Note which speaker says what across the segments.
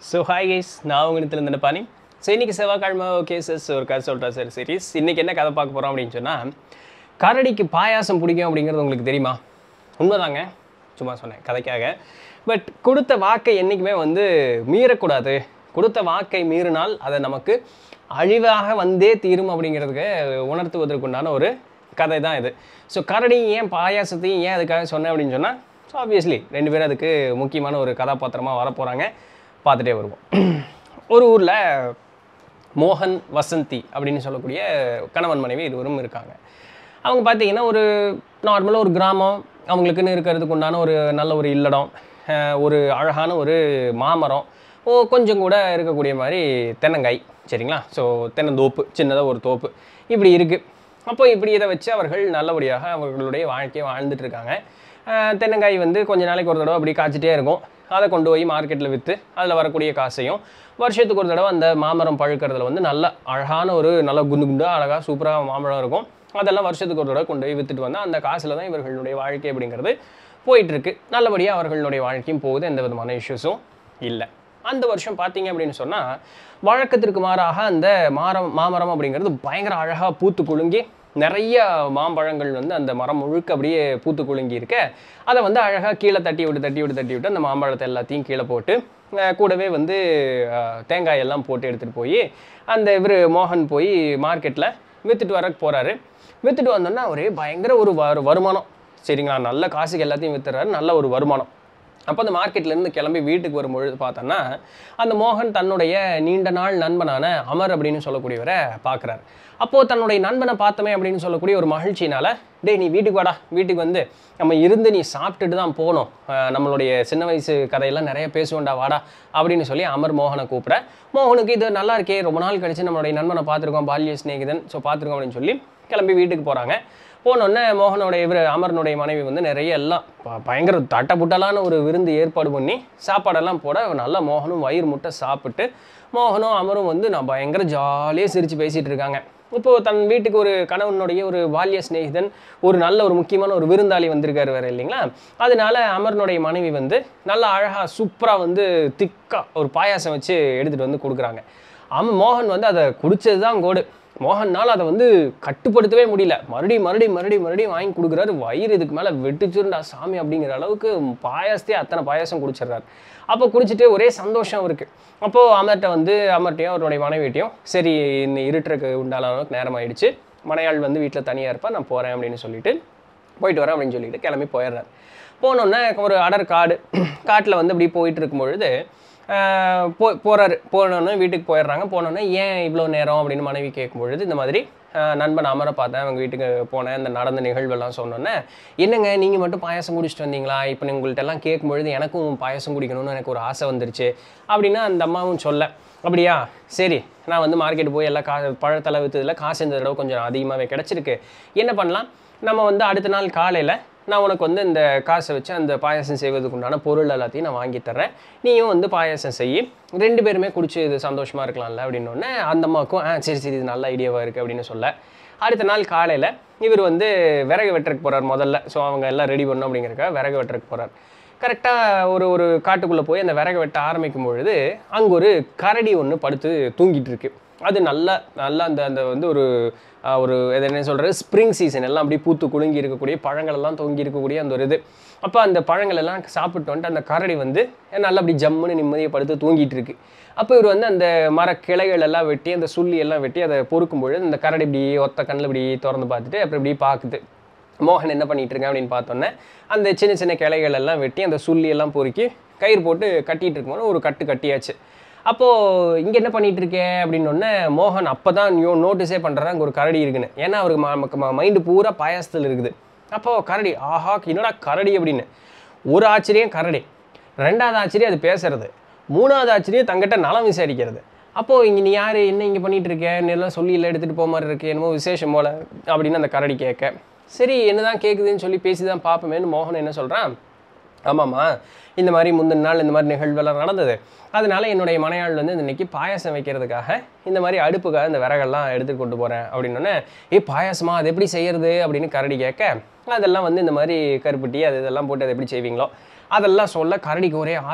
Speaker 1: so hi guys நான் உங்கள் இருந்து பாணி ஸோ இன்றைக்கி செவ்வாய்க்கிழமை ஓகே சார் ஒரு கதை சொல்கிறா சார் சீரிஸ் இன்றைக்கி என்ன கதை பார்க்க போகிறோம் அப்படின்னு சொன்னால் கரடிக்கு பாயாசம் பிடிக்கும் அப்படிங்கிறது உங்களுக்கு தெரியுமா உண்மைதாங்க சும்மா சொன்னேன் கதைக்காக பட் கொடுத்த வாக்கை என்றைக்குமே வந்து மீறக்கூடாது கொடுத்த வாக்கை மீறினால் அதை நமக்கு அழிவாக வந்தே தீரும் அப்படிங்கிறதுக்கு உணர்த்துவதற்குண்டான ஒரு கதை தான் இது ஸோ கரடி ஏன் பாயாசத்தையும் ஏன் அதுக்காக சொன்னேன் அப்படின்னு சொன்னால் ஸோ ஆப்வியஸ்லி ரெண்டு பேரும் அதுக்கு முக்கியமான ஒரு கதாபாத்திரமாக வரப்போகிறாங்க பார்த்துட்டே வருவோம் ஒரு ஊரில் மோகன் வசந்தி அப்படின்னு சொல்லக்கூடிய கணவன் மனைவி இருவரும் இருக்காங்க அவங்க பார்த்தீங்கன்னா ஒரு நார்மலாக ஒரு கிராமம் அவங்களுக்குன்னு இருக்கிறதுக்கு உண்டான ஒரு நல்ல ஒரு இல்லடம் அஹ் ஒரு அழகான ஒரு மாமரம் ஓ கொஞ்சம் கூட இருக்கக்கூடிய மாதிரி தென்னங்காய் சரிங்களா ஸோ தென்னந்தோப்பு சின்னதாக ஒரு தோப்பு இப்படி இருக்குது அப்போ இப்படி இதை வச்சு அவர்கள் நல்லபடியாக அவர்களுடைய வாழ்க்கையை வாழ்ந்துட்டு இருக்காங்க அஹ் தென்னங்காய் வந்து கொஞ்ச நாளைக்கு ஒரு தடவை அப்படி காய்ச்சிட்டே இருக்கும் அதை கொண்டு போய் மார்க்கெட்டில் விற்று அதில் வரக்கூடிய காசையும் வருஷத்துக்கு ஒரு தடவை அந்த மாமரம் பழுக்கிறதுல வந்து நல்ல அழகான ஒரு நல்ல குண்டு குண்டாக அழகாக சூப்பராக மாமரம் இருக்கும் அதெல்லாம் வருஷத்துக்கு ஒரு தடவை கொண்டு போய் விற்றுட்டு வந்தால் அந்த காசில் தான் இவர்களுடைய வாழ்க்கை அப்படிங்கிறது போயிட்டுருக்கு நல்லபடியாக அவர்களுடைய வாழ்க்கையும் போகுது எந்த விதமான இஷ்யூஸும் இல்லை அந்த வருஷம் பார்த்தீங்க அப்படின்னு சொன்னால் வழக்கத்திற்கு மாறாக அந்த மாரம் மாமரம் அப்படிங்கிறது பயங்கர அழகாக பூத்து குலுங்கி நிறைய மாம்பழங்கள் வந்து அந்த மரம் முழுக்க அப்படியே பூத்து குலுங்கி இருக்க அதை வந்து அழகாக கீழே தட்டி விட்டு தட்டி விட்டு தட்டி விட்டு அந்த மாம்பழத்தை எல்லாத்தையும் கீழே போட்டு அஹ் கூடவே வந்து அஹ், தேங்காய் எல்லாம் போட்டு எடுத்துகிட்டு போய் அந்த இவர் மோகன் போய் மார்க்கெட்டில் விற்றுட்டு வர போகிறாரு விற்றுட்டு வந்தோன்னா ஒரே பயங்கர ஒரு வரு வருமானம் சரிங்களா நல்ல காசுக்கு எல்லாத்தையும் வித்துறாரு நல்ல ஒரு வருமானம் அப்போ அந்த மார்க்கெட்லேருந்து கிளம்பி வீட்டுக்கு வரும்பொழுது பார்த்தோன்னா அந்த மோகன் தன்னுடைய நீண்ட நாள் நண்பனான அமர் அப்படின்னு சொல்லக்கூடியவரை பார்க்குறாரு அப்போது தன்னுடைய நண்பனை பார்த்தோமே அப்படின்னு சொல்லக்கூடிய ஒரு மகிழ்ச்சியினால டேய் நீ வீட்டுக்கு வாடா வீட்டுக்கு வந்து நம்ம இருந்து நீ சாப்பிட்டுட்டு தான் போகணும் அஹ் நம்மளுடைய சின்ன வயசு கதையெல்லாம் நிறைய பேசுவோண்டா வாடா அப்படின்னு சொல்லி அமர் மோகனை கூப்பிட மோகனுக்கு இது நல்லா இருக்கே ரொம்ப நாள் கழிச்சு நம்மளுடைய நண்பனை பார்த்துருக்கோம் பால்ய சிநேகிதன் ஸோ பார்த்துருக்கோம் அப்படின்னு சொல்லி கிளம்பி வீட்டுக்கு போகிறாங்க போனோடனே மோகனுடைய இவர் அமரனுடைய மனைவி வந்து நிறைய எல்லாம் ப- பயங்கர தட்டப்புட்டலான ஒரு விருந்து ஏற்பாடு பண்ணி சாப்பாடெல்லாம் போட நல்லா மோகனும் வயிறு முட்டை சாப்பிட்டு மோகனும் அமரும் வந்து நான் பயங்கர ஜாலியாக சிரித்து பேசிகிட்டு இருக்காங்க இப்போது தன் வீட்டுக்கு ஒரு கணவனுடைய ஒரு பால்ய சிநேகிதன் ஒரு நல்ல ஒரு முக்கியமான ஒரு விருந்தாளி வந்திருக்காரு வேறு இல்லைங்களா அதனால அமரனுடைய மனைவி வந்து நல்லா அழகாக சூப்பராக வந்து திக்காக ஒரு பாயாசம் வச்சு எடுத்துகிட்டு வந்து கொடுக்குறாங்க அவன் மோகன் வந்து அதை குடிச்சது தான் கோடு மோகன்னால் அதை வந்து கட்டுப்படுத்தவே முடியல மறுபடியும் மறுபடியும் மறுபடியும் மறுபடியும் வாங்கி கொடுக்குறாரு வயிறு இதுக்கு மேலே வெட்டுச்சுருண்டா சாமி அப்படிங்கிற அளவுக்கு பாயாசத்தையே அத்தனை பாயாசம் குடிச்சிடுறாரு அப்போ குடிச்சிட்டு ஒரே சந்தோஷம் இருக்குது அப்போது அமர்கிட்ட வந்து அமர்ட்டையும் அவருடைய மனைவிட்டையும் சரி இன்னும் இருட்டுறக்கு உண்டான அளவுக்கு நேரம் ஆயிடுச்சு மனையாள் வந்து வீட்டில் தனியாக இருப்பா நான் போகிறேன் அப்படின்னு சொல்லிட்டு போயிட்டு வரேன் அப்படின்னு சொல்லிட்டு கிளம்பி போயிடுறாரு போனோன்னே ஒரு அடர் காடு காட்டில் வந்து இப்படி போயிட்டு இருக்கும் பொழுது ஆஹ் போ போகிறாரு போனோன்னே வீட்டுக்கு போயிடுறாங்க போனோன்னே ஏன் இவ்வளோ நேரம் அப்படின்னு மனைவி கேட்கும் பொழுது இந்த மாதிரி ஆஹ் நண்பன் அமர பார்த்தேன் அவங்க வீட்டுக்கு போனேன் இந்த நடந்த நிகழ்வெல்லாம் சொன்னோன்னே என்னங்க நீங்கள் மட்டும் பாயாசம் குடிச்சிட்டு வந்தீங்களா இப்போ நீ உங்கள்ட்ட எல்லாம் கேட்கும் பொழுது எனக்கும் பாயாசம் குடிக்கணும்னு எனக்கு ஒரு ஆசை வந்துருச்சு அப்படின்னா அந்த அம்மாவும் சொல்ல அப்படியா சரி நான் வந்து மார்க்கெட் போய் எல்லாம் கா பழத்தலை விற்றதில் காசு இந்த தடவை கொஞ்சம் அதிகமாகவே கிடச்சிருக்கு என்ன பண்ணலாம் நம்ம வந்து அடுத்த நாள் காலையில் நான் உனக்கு வந்து இந்த காசை வச்சு அந்த பாயாசம் செய்வதுக்கு உண்டான பொருள் எல்லாத்தையும் நான் வாங்கி தர்றேன் நீயும் வந்து பாயாசம் செய் ரெண்டு பேருமே குடிச்சு இது சந்தோஷமாக இருக்கலாம்ல அப்படின்னோடனே அந்த அம்மாவுக்கும் ஆ சரி சரி இது நல்ல ஐடியாவாக இருக்குது அப்படின்னு சொல்ல அடுத்த நாள் காலையில் இவர் வந்து விறகு வெட்டுறதுக்கு போகிறார் முதல்ல ஸோ அவங்க எல்லாம் ரெடி பண்ணணும் அப்படிங்கிறக்காக விறகு வெட்டுறதுக்கு போகிறார் கரெக்டாக ஒரு ஒரு காட்டுக்குள்ளே போய் அந்த விறகு வெட்ட ஆரம்பிக்கும் பொழுது அங்கே ஒரு கரடி ஒன்று படுத்து தூங்கிட்டு இருக்கு அது நல்லா நல்லா அந்த அந்த வந்து ஒரு ஆஹ், ஒரு இது என்ன சொல்கிறது ஸ்ப்ரிங் சீசன் எல்லாம் அப்படியே பூத்து குலுங்கி இருக்கக்கூடிய பழங்கள் எல்லாம் தொங்கி இருக்கக்கூடிய அந்த ஒரு இது அப்போ அந்த பழங்கள் எல்லாம் சாப்பிட்டு வந்துட்டு அந்த கரடி வந்து நல்லா அப்படி ஜம்முன்னு நிம்மதியாக படுத்து தூங்கிட்டு இருக்கு அப்போ இவர் வந்து அந்த மர கிளைகள் எல்லாம் வெட்டி அந்த சுள்ளி எல்லாம் வெட்டி அதை பொறுக்கும் பொழுது அந்த கரடி இப்படி ஒத்த கண்ணில் இப்படி திறந்து பார்த்துட்டு அப்புறம் இப்படி பார்க்குது மோகன் என்ன பண்ணிட்டு இருக்கான் அப்படின்னு பார்த்தோன்னே அந்த சின்ன சின்ன கிளைகள் எல்லாம் வெட்டி அந்த சுள்ளி எல்லாம் பொறுக்கி கயிறு போட்டு கட்டிட்டு இருக்கும்போது ஒரு கட்டு கட்டியாச்சு அப்போது இங்கே என்ன பண்ணிட்டு இருக்கே அப்படின்னொடனே மோகன் அப்போ தான் யோ நோட்டீஸே பண்ணுறாரு அங்கே ஒரு கரடி இருக்குன்னு ஏன்னா அவருக்கு மைண்டு பூரா பாயாசத்தில் இருக்குது அப்போது கரடி ஆஹா என்னடா கரடி அப்படின்னு ஒரு ஆச்சரியம் கரடி ரெண்டாவது ஆச்சரியம் அது பேசுறது மூணாவது ஆச்சரியம் தங்கிட்ட நலம் விசாரிக்கிறது அப்போது இங்கே நீ யார் என்ன இங்கே பண்ணிட்டு இருக்க எல்லாம் சொல்லி இல்லை எடுத்துகிட்டு போக மாதிரி இருக்கு என்னமோ விசேஷம் போல அப்படின்னு அந்த கரடி கேட்க சரி என்னதான் கேட்குதுன்னு சொல்லி பேசி தான் பார்ப்போமேன்னு மோகன் என்ன சொல்கிறான் ஆமாம்மா இந்த மாதிரி முந்தின நாள் இந்த மாதிரி நிகழ்வெல்லாம் நடந்தது அதனால என்னுடைய மனையாள் வந்து இன்னைக்கு பாயாசம் வைக்கிறதுக்காக இந்த மாதிரி அடுப்புக்காக இந்த விறகெல்லாம் எடுத்துட்டு கொண்டு போகிறேன் அப்படின்னோடனே ஏ பாயாசமா அது எப்படி செய்யறது அப்படின்னு கரடி கேட்க அதெல்லாம் வந்து இந்த மாதிரி கருப்பட்டி அது இதெல்லாம் போட்டு அதை எப்படி செய்வீங்களோ அதெல்லாம் சொல்ல கரடிக்கு ஒரே ஆசை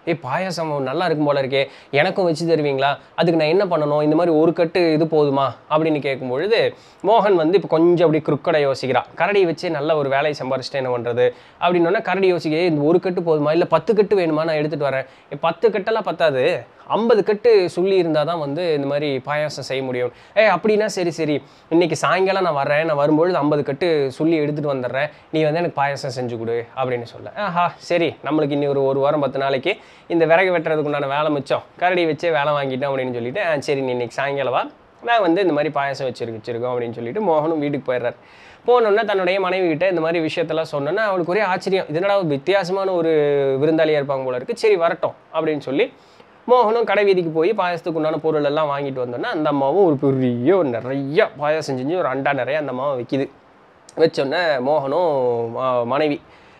Speaker 1: ஏய் பாயாசம் நல்லா இருக்கும் போல இருக்கே எனக்கும் வச்சு தருவீங்களா அதுக்கு நான் என்ன பண்ணணும் இந்த மாதிரி ஒரு கட்டு இது போதுமா அப்படின்னு கேட்கும் பொழுது மோகன் வந்து இப்போ கொஞ்சம் அப்படி குறுக்கடை யோசிக்கிறான் கரடி வச்சு நல்ல ஒரு வேலையை சம்பாரிச்சிட்டு என்ன பண்ணுறது அப்படின்னோடனே கரடி யோசிக்க "ஏய், இந்த ஒரு கட்டு போதுமா இல்லை பத்து கட்டு வேணுமா நான் எடுத்துகிட்டு வரேன் "ஏய், பத்து கட்டெல்லாம் பத்தாது ஐம்பது கட்டு சொல்லி இருந்தால் தான் வந்து இந்த மாதிரி பாயாசம் செய்ய முடியும் ஏ அப்படின்னா சரி சரி இன்னைக்கு சாயங்காலம் நான் வரேன் நான் வரும்பொழுது ஐம்பது கட்டு சொல்லி எடுத்துகிட்டு வந்துடுறேன் நீ வந்து எனக்கு பாயாசம் செஞ்சு கொடு அப்படின்னு சொல்ல ஆஹா சரி நம்மளுக்கு இன்னி ஒரு ஒரு வாரம் பத்து நாளைக்கு இந்த விறகு வெட்டுறதுக்கு உண்டான வேலை மிச்சம் கரடி வச்சே வேலை வாங்கிட்டோம் அப்படின்னு சொல்லிட்டு "ஆ, சரி நீ இன்னைக்கு சாயங்காலம் வா நான் வந்து இந்த மாதிரி பாயாசம் வச்சிருக்கு வச்சிருக்கோம் அப்படின்னு சொல்லிட்டு மோகனும் வீட்டுக்கு போயிடுறாரு போனோன்னே தன்னுடைய மனைவி கிட்ட இந்த மாதிரி விஷயத்தெல்லாம் சொன்னோன்னா அவளுக்கு ஒரே ஆச்சரியம் இதனடா ஒரு வித்தியாசமான ஒரு விருந்தாளியாக இருப்பாங்க போல இருக்கு சரி வரட்டும் அப்படின்னு சொல்லி மோகனும் கடை வீதிக்கு போய் பாயாசத்துக்கு உண்டான பொருள் எல்லாம் வாங்கிட்டு வந்தோன்னே அந்த அம்மாவும் ஒரு பெரிய ஒரு நிறைய பாயாசம் செஞ்சு ஒரு அண்டா நிறைய அந்த அம்மாவை விற்கிது வச்சோடனே மோகனும் ம- மனைவி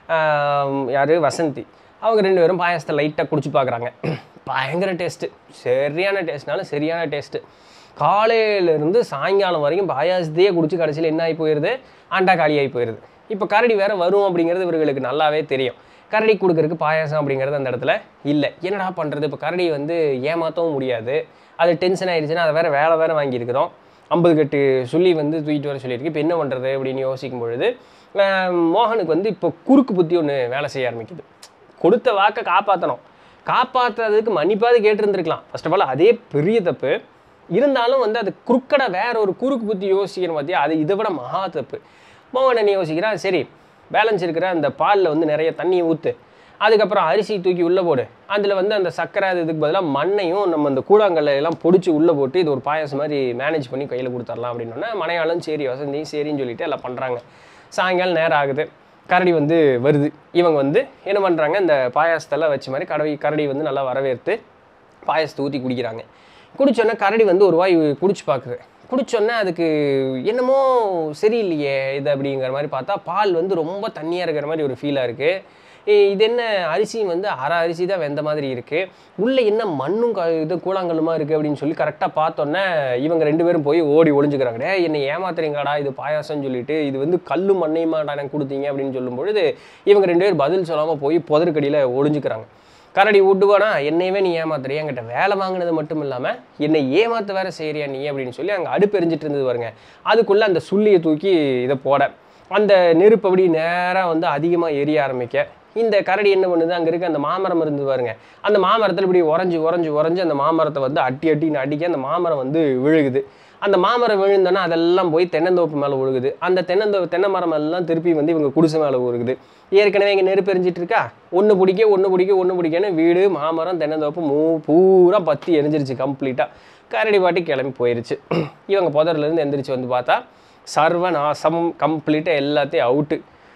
Speaker 1: யார் வசந்தி அவங்க ரெண்டு பேரும் பாயாசத்தை லைட்டாக குடிச்சு பார்க்குறாங்க பயங்கர டேஸ்ட்டு சரியான டேஸ்ட்னாலும் சரியான டேஸ்ட்டு காலையிலேருந்து சாயங்காலம் வரைக்கும் பாயாசத்தையே குடிச்சு கடைசியில் என்ன ஆகி போயிடுது ஆண்டா காலியாகி போயிடுது இப்போ கரடி வேற வரும் அப்படிங்கிறது இவர்களுக்கு நல்லாவே தெரியும் கரடி கொடுக்கறதுக்கு பாயாசம் அப்படிங்கிறது அந்த இடத்துல இல்லை என்னடா பண்ணுறது இப்போ கரடி வந்து ஏமாற்றவும் முடியாது அது டென்ஷன் ஆயிடுச்சுன்னா அதை வேற வேலை வேற வாங்கியிருக்கிறோம் ஐம்பது கட்டு சொல்லி வந்து தூக்கிட்டு வர சொல்லியிருக்கு இப்போ என்ன பண்ணுறது அப்படின்னு யோசிக்கும் பொழுது ஆஹ் மோகனுக்கு வந்து இப்போ குறுக்கு புத்தி ஒன்று வேலை செய்ய ஆரம்பிக்குது கொடுத்த வாக்கை காப்பாற்றணும் காப்பாற்றுறதுக்கு மன்னிப்பாவது கேட்டிருந்துருக்கலாம் ஃபர்ஸ்ட் ஆஃப் ஆல் அதே பெரிய தப்பு இருந்தாலும் வந்து அது குறுக்கடை வேற ஒரு குறுக்கு புத்தி யோசிக்கணும் பார்த்தியா அது இதை விட மகா தப்பு மோகன் என்ன யோசிக்கிறான் சரி பேலன்ஸ் இருக்கிற அந்த பாலில் வந்து நிறைய தண்ணியை ஊற்று அதுக்கப்புறம் அரிசி தூக்கி உள்ளே போடு அதில் வந்து அந்த சர்க்கரை அது இதுக்கு பதிலாக மண்ணையும் நம்ம அந்த கூழாங்கல்ல எல்லாம் பொடிச்சு உள்ளே போட்டு இது ஒரு பாயாசம் மாதிரி மேனேஜ் பண்ணி கையில் கொடுத்துடலாம் அப்படின்னோடனே மனையாளும் சரி வசந்தியும் சரின்னு சொல்லிட்டு எல்லாம் பண்ணுறாங்க சாயங்காலம் நேரம் ஆகுது கரடி வந்து வருது இவங்க வந்து என்ன பண்ணுறாங்க இந்த பாயாசத்தெல்லாம் வச்ச மாதிரி கடவை கரடி வந்து நல்லா வரவேற்று பாயாசத்தை ஊற்றி குடிக்கிறாங்க குடிச்சோன்னே கரடி வந்து ஒரு வாய் குடிச்சு பார்க்குது குடிச்சோன்னே அதுக்கு என்னமோ சரியில்லையே இது அப்படிங்கிற மாதிரி பார்த்தா பால் வந்து ரொம்ப தண்ணியாக இருக்கிற மாதிரி ஒரு ஃபீலாக இருக்குது இது என்ன அரிசி வந்து அரை அரிசி தான் வெந்த மாதிரி இருக்குது உள்ளே என்ன மண்ணும் க இது கூழாங்கல்லுமா இருக்குது அப்படின்னு சொல்லி கரெக்டாக பார்த்தோன்னே இவங்க ரெண்டு பேரும் போய் ஓடி ஒளிஞ்சுக்கிறாங்க டே என்னை ஏமாத்துறீங்களாடா இது பாயாசம்னு சொல்லிட்டு இது வந்து கல்லும் மண்ணையுமாடா எனக்கு கொடுத்தீங்க அப்படின்னு சொல்லும் பொழுது இவங்க ரெண்டு பேரும் பதில் சொல்லாமல் போய் புதற்கடியில் ஒளிஞ்சுக்கிறாங்க கரடி விட்டுவானா என்னையவே நீ ஏமாத்துறியா என்கிட்ட வேலை வாங்கினது மட்டும் இல்லாமல் என்னை ஏமாத்த வேற செய்றியா நீ அப்படின்னு சொல்லி அங்கே அடுப்பு எரிஞ்சிட்டு இருந்தது பாருங்க அதுக்குள்ளே அந்த சுள்ளியை தூக்கி இதை போட அந்த நெருப்பு அப்படி நேராக வந்து அதிகமாக எரிய ஆரம்பிக்க இந்த கரடி என்ன பண்ணுது அங்கே இருக்க அந்த மாமரம் இருந்து பாருங்க அந்த மாமரத்தில் இப்படி உறைஞ்சு உறைஞ்சு உறைஞ்சு அந்த மாமரத்தை வந்து அட்டி அட்டின்னு அடிக்க அந்த மாமரம் வந்து விழுகுது அந்த மாமரம் விழுந்தோன்னா அதெல்லாம் போய் தென்னந்தோப்பு மேலே விழுகுது அந்த தென்னந்தோ தென்னை மரம் எல்லாம் திருப்பி வந்து இவங்க குடிசை மேலே விழுகுது ஏற்கனவே இங்கே நெருப்பு எரிஞ்சிட்டு இருக்கா ஒன்று பிடிக்க ஒன்று பிடிக்க ஒன்று பிடிக்கன்னு வீடு மாமரம் தென்னந்தோப்பு மூ பூரா பத்தி எரிஞ்சிருச்சு கம்ப்ளீட்டாக கரடி பாட்டி கிளம்பி போயிருச்சு இவங்க புதர்லேருந்து எந்திரிச்சு வந்து பார்த்தா சர்வநாசம் கம்ப்ளீட்டாக எல்லாத்தையும் அவுட்டு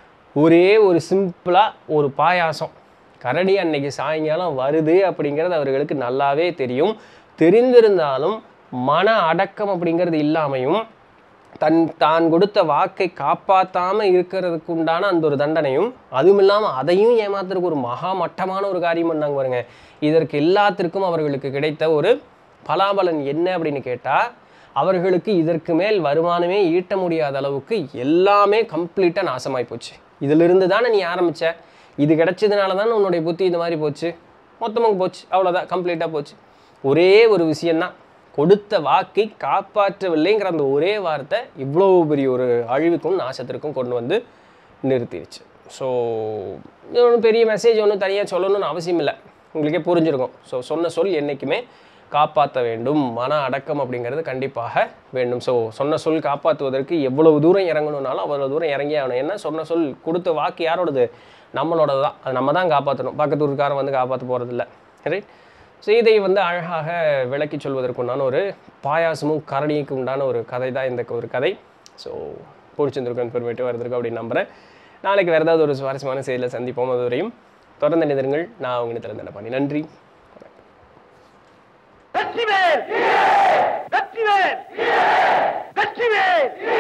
Speaker 1: ஒரே ஒரு சிம்பிளாக ஒரு பாயாசம் கரடி அன்னைக்கு சாயங்காலம் வருது அப்படிங்கிறது அவர்களுக்கு நல்லாவே தெரியும் தெரிந்திருந்தாலும் மன அடக்கம் அப்படிங்கிறது இல்லாமையும் தன் தான் கொடுத்த வாக்கை காப்பாற்றாமல் இருக்கிறதுக்கு உண்டான அந்த ஒரு தண்டனையும் அதுவும் இல்லாமல் அதையும் ஏமாத்துறதுக்கு ஒரு மகா மட்டமான ஒரு காரியம் பண்ணாங்க பாருங்க இதற்கு எல்லாத்திற்கும் அவர்களுக்கு கிடைத்த ஒரு பலாபலன் என்ன அப்படின்னு கேட்டால் அவர்களுக்கு இதற்கு மேல் வருமானமே ஈட்ட முடியாத அளவுக்கு எல்லாமே கம்ப்ளீட்டாக நாசமாய் போச்சு இதிலிருந்து தானே நீ ஆரம்பிச்ச இது கிடைச்சதுனால தானே உன்னுடைய புத்தி இந்த மாதிரி போச்சு மொத்தமாக போச்சு அவ்வளோதான் கம்ப்ளீட்டாக போச்சு ஒரே ஒரு விஷயந்தான் கொடுத்த வாக்கை காப்பாற்றவில்லைங்கிற அந்த ஒரே வார்த்தை இவ்வளோ பெரிய ஒரு அழிவுக்கும் நாசத்திற்கும் கொண்டு வந்து நிறுத்திடுச்சு ஸோ இது ஒன்றும் பெரிய மெசேஜ் ஒன்றும் தனியாக சொல்லணும்னு அவசியம் இல்லை உங்களுக்கே புரிஞ்சிருக்கும் ஸோ சொன்ன சொல் என்றைக்குமே காப்பாற்ற வேண்டும் மன அடக்கம் அப்படிங்கிறது கண்டிப்பாக வேண்டும் ஸோ சொன்ன சொல் காப்பாற்றுவதற்கு எவ்வளவு தூரம் இறங்கணும்னாலும் அவ்வளோ தூரம் இறங்கி ஆகணும் ஏன்னா சொன்ன சொல் கொடுத்த வாக்கு யாரோடது நம்மளோடது தான் அது நம்ம தான் காப்பாற்றணும் பக்கத்து ஊருக்காரன் வந்து காப்பாற்ற போகிறதில்ல ரைட் ஸோ இதை வந்து அழகாக விளக்கி சொல்வதற்குண்டான ஒரு பாயாசமும் கரணிக்கு உண்டான ஒரு கதை தான் இந்த ஒரு கதை ஸோ பிடிச்சிருந்திருக்கும் இன்ஃபர்மேட்டிவாக இருந்திருக்கும் அப்படின்னு நம்புகிறேன் நாளைக்கு வேறு ஏதாவது ஒரு சுவாரஸ்யமான செய்தியில் சந்திப்போம் அது வரையும் தொடர்ந்து நிதிருங்கள் நான் அவங்க திறந்த பண்ணி நன்றி
Speaker 2: வெற்றிவேல் வெற்றிவேல் வெற்றிவேல்